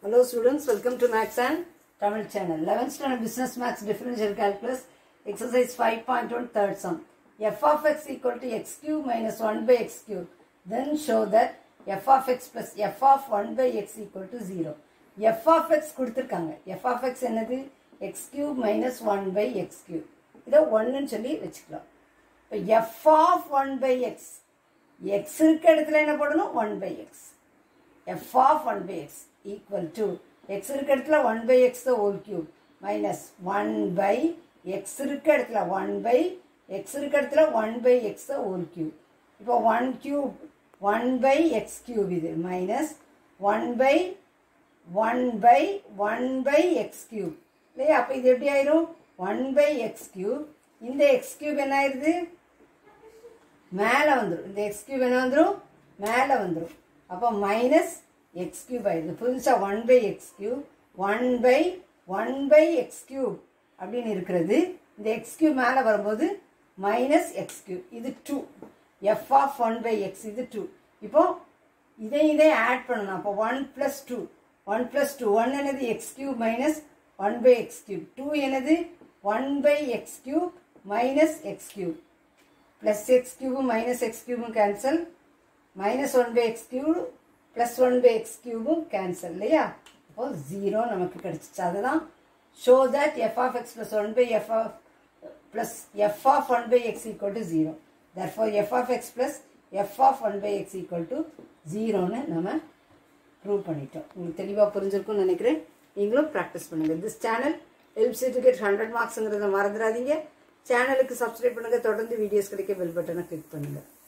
Hello students, welcome to Max and Tamil channel. 11th standard business maths differential calculus exercise 5.1 third sum. f of x equal to x cube minus 1 by x cube. Then show that f of x plus f of 1 by x equal to 0. f of x கொடுத்திருக்காங்க f of x என்னது x cube minus 1 by x cube. இதை 1ன்னு சொல்லி வச்சுக்கலாம் இப்போ f of 1 by x x இருக்க இடத்துல என்ன போடணும் 1 by x f of 1 by x equal to x இருக்க இடத்துல 1 by x the whole cube minus 1 by x இருக்க இடத்துல 1 by x இருக்க இடத்துல 1 by x the whole cube இப்போ 1 cube 1 by x cube இது minus 1 by 1 by 1 by x cube இல்லையா அப்போ இது எப்படி ஆயிரும் 1 by x cube இந்த x cube என்ன ஆயிருது மேலே வந்துடும் இந்த எக்ஸ் கியூப் என்ன வந்துடும் மேலே வந்துடும் அப்போ மைனஸ் எக்ஸ் கியூப் ஆயிடுது புதுசாக one by x cube one by one by x cube அப்படின்னு இருக்கிறது இந்த எக்ஸ் கியூப் மேலே வரும்போது மைனஸ் எக்ஸ் கியூப் இது two f of one by x இது டூ இப்போ இதை இதை ஆட் பண்ணணும் அப்போ one plus two one plus two one என்னது x cube minus one by x cube two என்னது one by x cube minus x cube plus x cube minus x cube cancel minus 1 by x cube plus 1 by x cube cancel இல்லையா அப்போ 0 நமக்கு கிடைச்சிச்சு அதுதான் show that f of x plus 1 by f of plus f of 1 by x equal to 0 therefore f of x plus f of 1 by x equal to 0ன்னு நம்ம prove பண்ணிட்டோம் உங்களுக்கு தெளிவாக புரிஞ்சிருக்கும்னு நினைக்கிறேன் நீங்களும் ப்ராக்டிஸ் பண்ணுங்கள் this channel help certificate hundred மார்க்ஸுங்கிறத மறந்துடாதீங்க சேனலுக்கு சப்ஸ்கிரைப் பண்ணுங்க தொடர்ந்து வீடியோஸ் கிடைக்க பெல் பட்டனை கிளிக் பண்ணுங்க